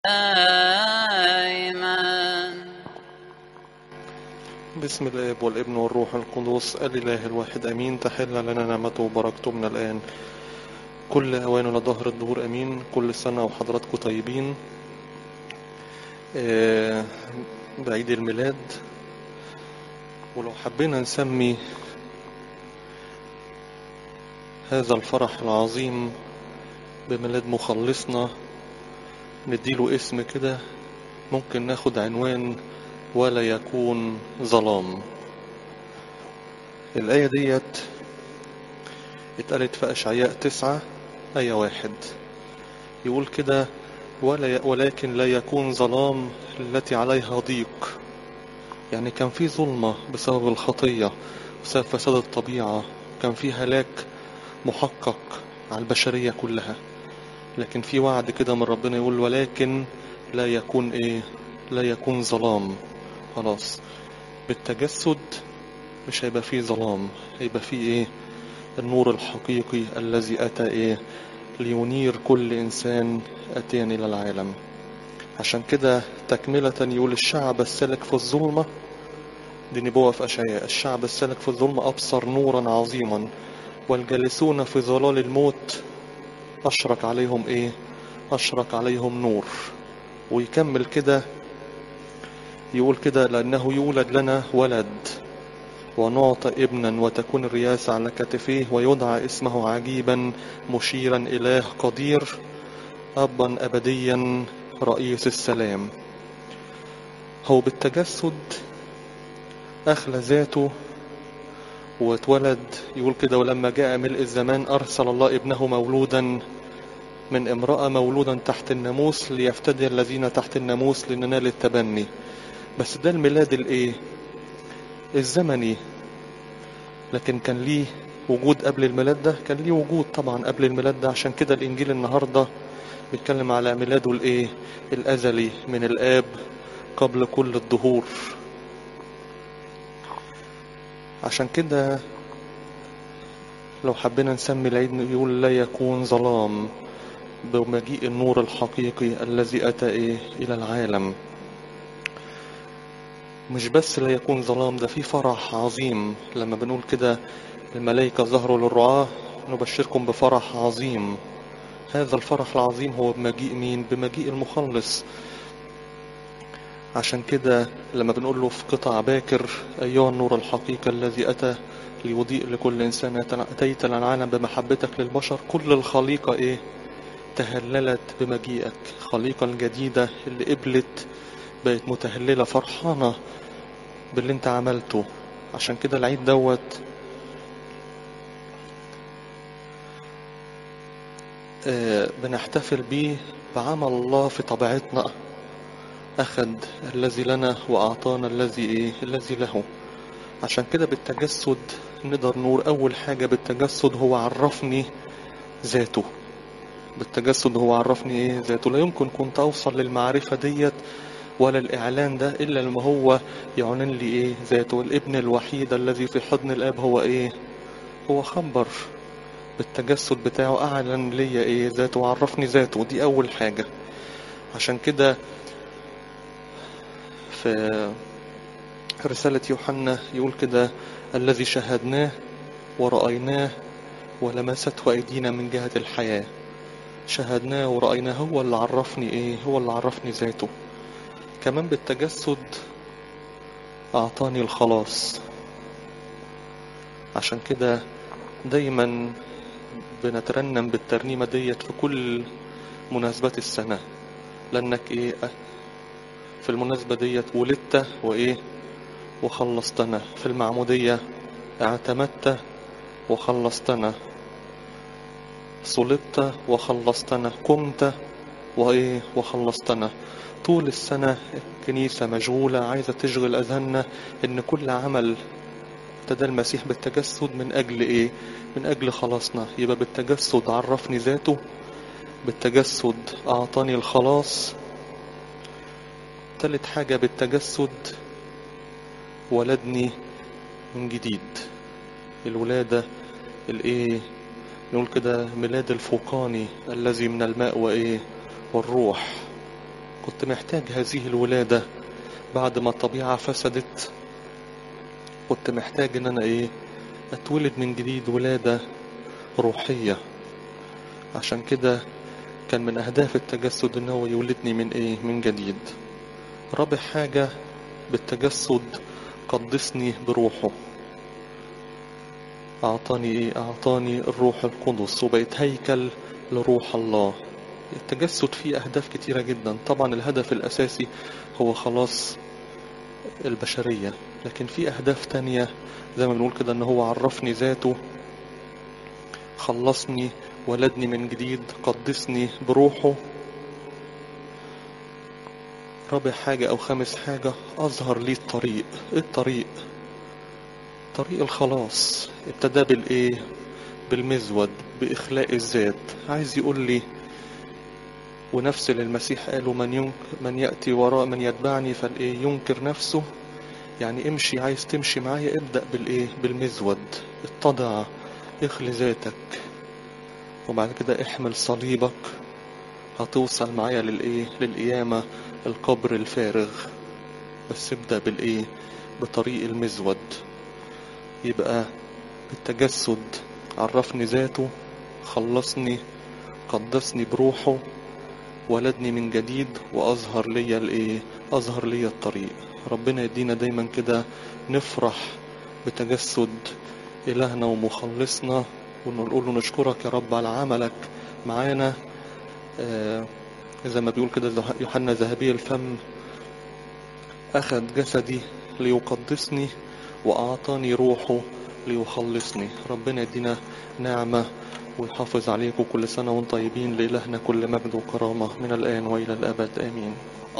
دائما بسم الاب والابن والروح القدس الاله الواحد امين تحل لنا نعمته وبركته من الان كل اوان لظهر الدهور امين كل سنه وحضراتكم طيبين آه، بعيد الميلاد ولو حبينا نسمي هذا الفرح العظيم بميلاد مخلصنا نديله اسم كده ممكن ناخد عنوان ولا يكون ظلام الآية ديت اتقالت في أشعياء تسعة آية واحد يقول كده ولا ي... ولكن لا يكون ظلام التي عليها ضيق يعني كان في ظلمة بسبب الخطية بسبب فساد الطبيعة كان في هلاك محقق على البشرية كلها لكن في وعد كده من ربنا يقول ولكن لا يكون ايه لا يكون ظلام خلاص بالتجسد مش هيبقى فيه ظلام هيبقى فيه ايه النور الحقيقي الذي اتى ايه لينير كل انسان اتيان الى العالم عشان كده تكملة يقول الشعب السالك في الظلمة دي نبوة في أشعياء الشعب السالك في الظلمة أبصر نورا عظيما والجالسون في ظلال الموت أشرق عليهم إيه أشرق عليهم نور ويكمل كده يقول كده لأنه يولد لنا ولد ونعطى ابنا وتكون الرياسة على كتفيه ويدعى اسمه عجيبا مشيرا إله قدير أبا أبديا رئيس السلام هو بالتجسد أخلى ذاته واتولد يقول كده ولما جاء ملء الزمان أرسل الله ابنه مولودا من امرأة مولودا تحت الناموس ليفتدي الذين تحت الناموس لننال التبني بس ده الميلاد الايه الزمني لكن كان ليه وجود قبل الميلاد ده كان ليه وجود طبعا قبل الميلاد ده عشان كده الانجيل النهارده بيتكلم على ميلاده الايه الازلي من الاب قبل كل الدهور عشان كده لو حبينا نسمي العيد يقول لا يكون ظلام بمجيء النور الحقيقي الذي أتى إيه إلى العالم مش بس لا يكون ظلام ده في فرح عظيم لما بنقول كده الملائكة ظهروا للرعاة نبشركم بفرح عظيم هذا الفرح العظيم هو بمجيء مين بمجيء المخلص عشان كده لما بنقول له في قطع باكر أيها النور الحقيقي الذي أتى ليضيء لكل إنسان أتيت العالم بمحبتك للبشر كل الخليقة إيه تهللت بمجيئك خليقة الجديدة اللي قبلت بقت متهللة فرحانة باللي انت عملته عشان كده العيد دوت آه بنحتفل بيه بعمل الله في طبيعتنا أخذ الذي لنا وأعطانا الذي إيه الذي له عشان كده بالتجسد نقدر نقول أول حاجة بالتجسد هو عرفني ذاته بالتجسد هو عرفني ايه ذاته لا يمكن كنت اوصل للمعرفة ديت ولا الاعلان ده الا لما هو يعلن لي ايه ذاته الابن الوحيد الذي في حضن الاب هو ايه هو خبر بالتجسد بتاعه اعلن لي ايه ذاته وعرفني ذاته دي اول حاجة عشان كده في رسالة يوحنا يقول كده الذي شاهدناه ورأيناه ولمسته أيدينا من جهة الحياة شاهدناه ورأيناه هو اللي عرفني ايه هو اللي عرفني ذاته كمان بالتجسد أعطاني الخلاص عشان كده دايما بنترنم بالترنيمة ديت في كل مناسبات السنة لأنك ايه في المناسبة ديت ولدت وايه وخلصتنا في المعمودية اعتمدت وخلصتنا صلبت وخلصتنا قمت وإيه وخلصتنا طول السنة الكنيسة مشغولة عايزة تشغل أذهاننا إن كل عمل ابتدى المسيح بالتجسد من أجل إيه؟ من أجل خلاصنا يبقى بالتجسد عرفني ذاته بالتجسد أعطاني الخلاص تالت حاجة بالتجسد ولدني من جديد الولادة الإيه نقول كده ميلاد الفوقاني الذي من الماء وإيه والروح كنت محتاج هذه الولادة بعد ما الطبيعة فسدت كنت محتاج ان انا ايه اتولد من جديد ولادة روحية عشان كده كان من اهداف التجسد ان هو يولدني من ايه من جديد رابع حاجة بالتجسد قدسني بروحه اعطاني ايه اعطاني الروح القدس وبقيت هيكل لروح الله التجسد فيه اهداف كتيرة جدا طبعا الهدف الاساسي هو خلاص البشرية لكن في أهداف تانية زي ما بنقول كده إن هو عرفني ذاته خلصني ولدني من جديد قدسني بروحه رابع حاجة أو خامس حاجة أظهر لي الطريق إيه الطريق طريق الخلاص ابتدى بالإيه بالمزود بإخلاء الذات عايز يقول لي ونفس اللي المسيح قاله من ينك من يأتي وراء من يتبعني فالإيه ينكر نفسه يعني امشي عايز تمشي معايا ابدأ بالإيه بالمزود اتضع اخلي ذاتك وبعد كده احمل صليبك هتوصل معايا للإيه للقيامة القبر الفارغ بس ابدأ بالإيه بطريق المزود يبقى بالتجسد عرفني ذاته خلصني قدسني بروحه ولدني من جديد وأظهر لي الإيه أظهر لي الطريق ربنا يدينا دايما كده نفرح بتجسد إلهنا ومخلصنا ونقول له نشكرك يا رب على عملك معانا آه زي ما بيقول كده يوحنا ذهبي الفم أخذ جسدي ليقدسني وأعطاني روحه ليخلصني ربنا يدينا نعمة ويحافظ عليكم كل سنة وانتم طيبين لإلهنا كل مجد وكرامة من الآن وإلى الأبد آمين